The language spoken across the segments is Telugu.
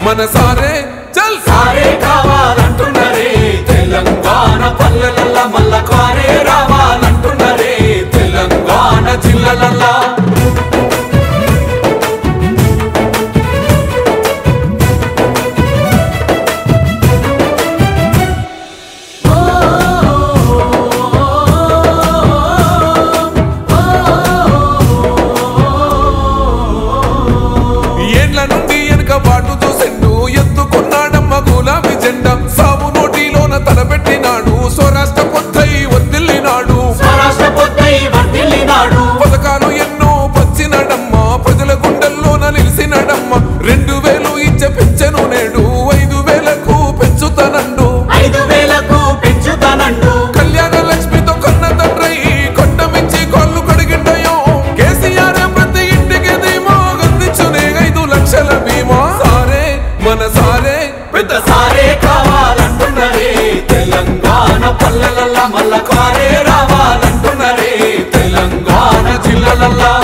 మన సారే చల్ సారే కావాలంటున్నరే తెలంగాణ పల్లెలల్ల మల్ల కారే రావాలంటున్నరే తెలంగాణ జిల్లలల్లా ఏండ్ల నుండి వెనక బాటు చూసిండు ఎత్తుకున్నాడమ్మ గులాబీ జెండా సాము నోటిలోన తలపెట్టినాడు స్వరాష్ట్ర పొత్తై వదిలినాడు స్వరాష్ట్ర పొద్దై వర్ధిల్లినాడు పథకాలు ఎన్నో పంచినడమ్మ ప్రజల గుండెల్లోన నిలిసినడమ్మ రెండు వేలు ఇచ్చే పెంచెను నేడు ఐదు వేలకు పెంచుతానండు ఐదు వేలకు పెంచుతానండు కళ్యాణ లక్ష్మితో కన్న తండ్రి కొండమించి కాళ్ళు కడిగిండయో కేసీఆర్ ప్రతి ఇంటికి ధీమా అందించునే ఐదు లక్షల బీమా సారే మన సారే పెద్ద సారే కావాలంటున్నరే తెలంగాణ పల్లెలల్ల మల్ల కారే రావాలంటున్నరే తెలంగాణ జిల్లలల్లా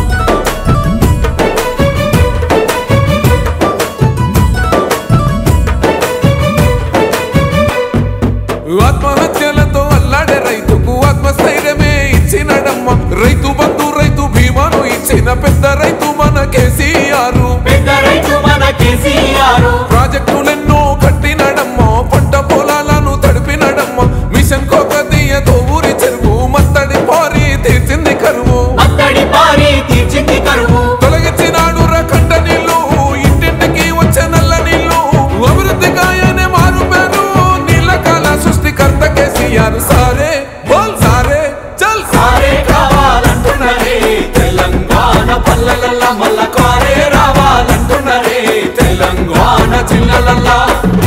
ఆత్మహత్యలతో అల్లాడే రైతుకు ఆత్మస్థైర్యమే ఇచ్చినడమ్మ రైతు బంధు రైతు బీమాను ఇచ్చిన పెద్ద రైతు మన కేసీఆర్ పెద్ద రైతు మన కేసీఆర్ ప్రాజెక్టులెన్నో కట్టినడమ్మ పంట పొలాలను తడిపినడమ్మ మిషన్ కోకతీయతో ఊరి చెరువు మత్తడి పారి తీర్చింది కరువు అత్తడి పారి తీర్చింది కరువు తొలగించినాడు రకంట నీళ్లు ఇంటింటికి వచ్చే నల్ల నీళ్లు అభివృద్ధి గాయనే మారు పేరు నీళ్ళ కాల సృష్టికర్త కేసీఆర్ సారే బోల్ సారే చల్ సారే కావాలంటున్నరే తెలంగాణ పల్లెలల్ల మల్ల కారే రావాలంటున్నరే తెలంగాణ జిల్లలల్లా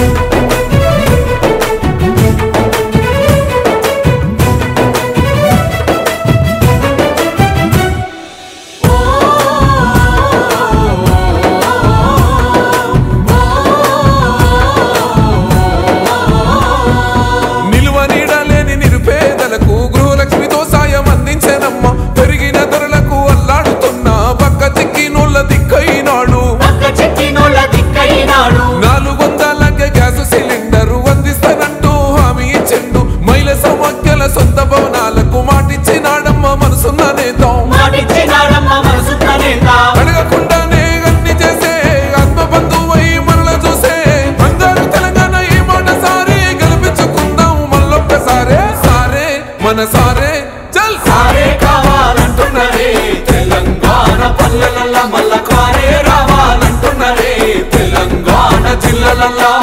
నిలువ నీడలేని నిరుపేదలకు గృహలక్ష్మితో సాయం అందించనమ్మ పెరిగిన ధరలకు అల్లాడుతున్న పక్క చిక్కినోళ్ళ దిక్కైనాడు పక్క చెక్కినోళ్ళ దిక్కైనాడు నాలుగు వందలకే గ్యాస్ సిలిండర్ అందిస్తానంటూ హామీ ఇచ్చిండు మహిళ సమాఖ్యల సొంత భవనాలకు మాటిచ్చినాడమ్మ మనసున్న నేత మాటిచ్చినాడమ్మ మనసున్న నేత అడగకుండానే అన్ని చేసే ఆత్మ బంధువై మనల చూసే అందరూ తెలంగాణ ఈ మాట సారే గెలిపించుకుందాం మళ్ళొక్కసారే సారే మన సారే చల్ సారే కావాలంటున్నరే తెలంగాణ పల్లెలల్ల మల్ల కారే రావాలంటున్నరే తెలంగాణ జిల్లలల్లా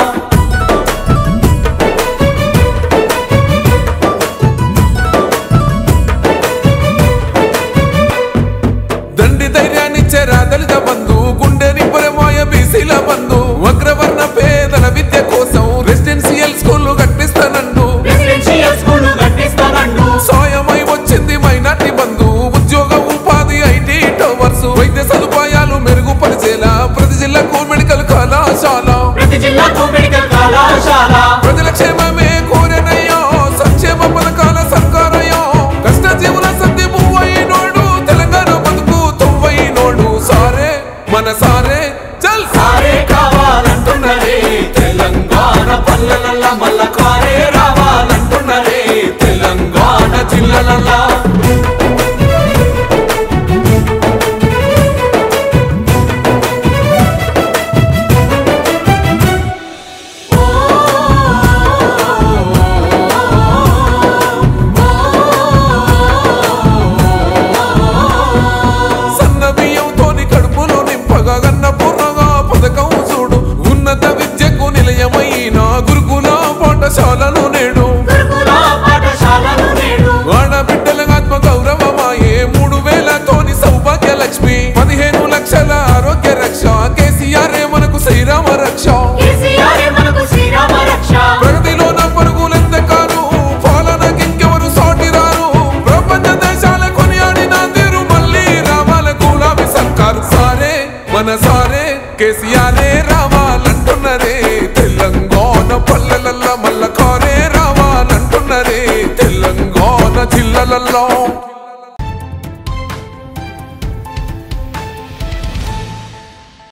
దండి ధైర్యాన్నిచ్చే దళిత బంధు గుండె నింపరమాయ బీసీల బంధు అగ్రవర్ణ పేదల విద్య కోసం రెసిడెన్షియల్ స్కూల్ కట్టిస్తానండు రెసిడెన్షియల్ స్కూల్ కట్టిస్తానండు సాయమై వచ్చింది మైనార్టీ బంధు ఉద్యోగ ఉపాధి ఐటీ టవర్స్ వైద్య సదుపాయాలు మెరుగుపరిచేలా ప్రతి జిల్లాకు మెడికల్ కళాశాల ప్రతి జిల్లాకు మెడికల్ కళాశాల ప్రజల క్షేమమే కోరెనయ్యో సంక్షేమ పథకాల సర్కారయ్యో కష్ట జీవుల సంధి పువ్వైనోడు తెలంగాణ బతుకు తొవ్వైనోడు సారే మన సారే చల్ సారే కావాలంటున్నరే తెలంగాణ పల్లెలల్ల మల్ల కారే రావాలంటున్నరే తెలంగాణ జిల్లలల్లా సన్న బియ్యంతోని కడుపులో నింపగా గన్న పూర్ణగా పథకం చూడు ఉన్నత విద్యకు నిలయమైన గురుకుల పాఠశాలలు నేడు గురుకుల పాఠశాలలు నేడు ఆడబిడ్డల ఆత్మ గౌరవమాయే మూడు వేలతోని సౌభాగ్య లక్ష్మి పదిహేను లక్షల ఆరోగ్య రక్ష కేసీఆర్ మనకు శ్రీరామ రక్ష కేసీఆర్ మనకు శ్రీరామ రక్ష ప్రగతిలోన పరుగులెంతకారు పాలనకి ఇంకెవరు సాటి రారు ప్రపంచ దేశాల కొనియాడిన తీరు మళ్ళీ రావాల గులాబీ సర్కారు సారే మన సారే కేసీఆరే రావాలంటున్నరే తెలంగాణ పల్లెలల్ల మల్ల కారే రావాలంటున్నరే తెలంగాణ జిల్లలల్లో